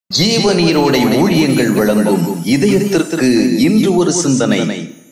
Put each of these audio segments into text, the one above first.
ஜீவநீரோடை ஊழியங்கள் வழங்கும் இதயத்திற்கு இன்று ஒரு சிந்தனை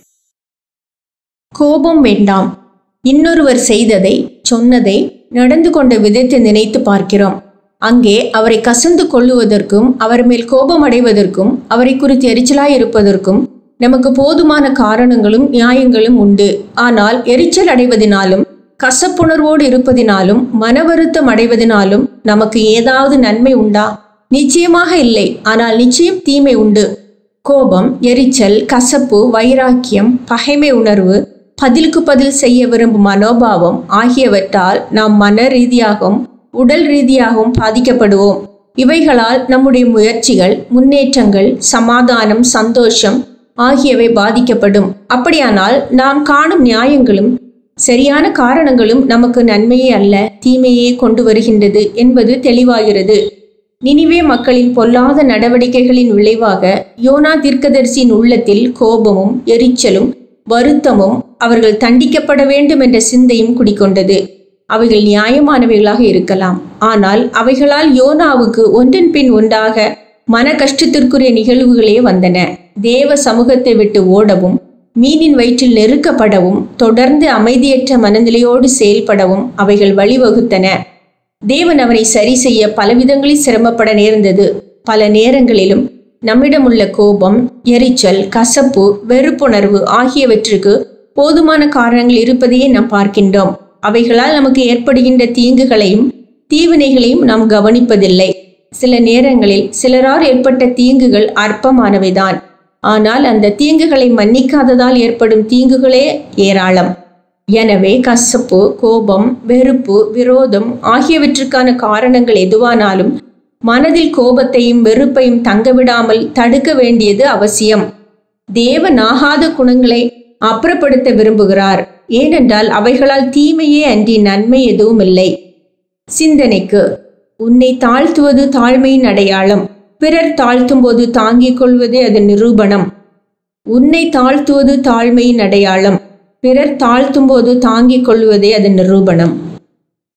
கோபம் வேண்டாம் இன்னொருவர் செய்ததை சொன்னதை நடந்து கொண்ட விதத்தை நினைத்து பார்க்கிறோம் அங்கே அவரை கசந்து கொள்ளுவதற்கும் அவர் மேல் கோபம் அடைவதற்கும் அவரை குறித்து எரிச்சலாய் இருப்பதற்கும் நமக்கு போதுமான காரணங்களும் நியாயங்களும் உண்டு ஆனால் எரிச்சல் அடைவதினாலும் கசப்புணர்வோடு இருப்பதினாலும் மனவருத்தம் அடைவதினாலும் நமக்கு ஏதாவது நன்மை உண்டா நிச்சயமாக இல்லை ஆனால் நிச்சயம் தீமை உண்டு கோபம் எரிச்சல் கசப்பு வைராக்கியம் பகைமை உணர்வு பதிலுக்கு பதில் செய்ய விரும்பும் மனோபாவம் ஆகியவற்றால் நாம் மன ரீதியாகவும் உடல் ரீதியாகவும் பாதிக்கப்படுவோம் இவைகளால் நம்முடைய முயற்சிகள் முன்னேற்றங்கள் சமாதானம் சந்தோஷம் ஆகியவை பாதிக்கப்படும் அப்படியானால் நாம் காணும் நியாயங்களும் சரியான காரணங்களும் நமக்கு நன்மையே அல்ல தீமையே கொண்டு வருகின்றது என்பது தெளிவாகிறது நினிவே மக்களின் பொல்லாத நடவடிக்கைகளின் விளைவாக யோனா தீர்க்கதரிசியின் உள்ளத்தில் கோபமும் எரிச்சலும் வருத்தமும் அவர்கள் தண்டிக்கப்பட வேண்டும் என்ற சிந்தையும் குடிக்கொண்டது அவைகள் நியாயமானவைகளாக இருக்கலாம் ஆனால் அவைகளால் யோனாவுக்கு ஒன்றன் பின் ஒன்றாக மன கஷ்டத்திற்குரிய நிகழ்வுகளே வந்தன தேவ சமூகத்தை விட்டு ஓடவும் மீனின் வயிற்றில் நெருக்கப்படவும் தொடர்ந்து அமைதியற்ற மனநிலையோடு செயல்படவும் அவைகள் வழிவகுத்தன தேவன் அவனை சரி செய்ய பலவிதங்களில் சிரமப்பட நேர்ந்தது பல நேரங்களிலும் நம்மிடம் உள்ள கோபம் எரிச்சல் கசப்பு வெறுப்புணர்வு ஆகியவற்றுக்கு போதுமான காரணங்கள் இருப்பதையே நாம் பார்க்கின்றோம் அவைகளால் நமக்கு ஏற்படுகின்ற தீங்குகளையும் தீவினைகளையும் நாம் கவனிப்பதில்லை சில நேரங்களில் சிலரால் ஏற்பட்ட தீங்குகள் அற்பமானவைதான் ஆனால் அந்த தீங்குகளை மன்னிக்காததால் ஏற்படும் தீங்குகளே ஏராளம் எனவே கசப்பு கோபம் வெறுப்பு விரோதம் ஆகியவற்றுக்கான காரணங்கள் எதுவானாலும் மனதில் கோபத்தையும் வெறுப்பையும் தங்கவிடாமல் தடுக்க வேண்டியது அவசியம் தேவனாகாத குணங்களை அப்புறப்படுத்த விரும்புகிறார் ஏனென்றால் அவைகளால் தீமையே அன்றி நன்மை எதுவும் இல்லை சிந்தனைக்கு உன்னை தாழ்த்துவது தாழ்மையின் அடையாளம் பிறர் தாழ்த்தும் போது தாங்கிக் கொள்வதே அது நிரூபணம் உன்னை தாழ்த்துவது தாழ்மையின் அடையாளம் பிறர் தாழ்த்தும் போது தாங்கிக் கொள்வதே அது நிரூபணம்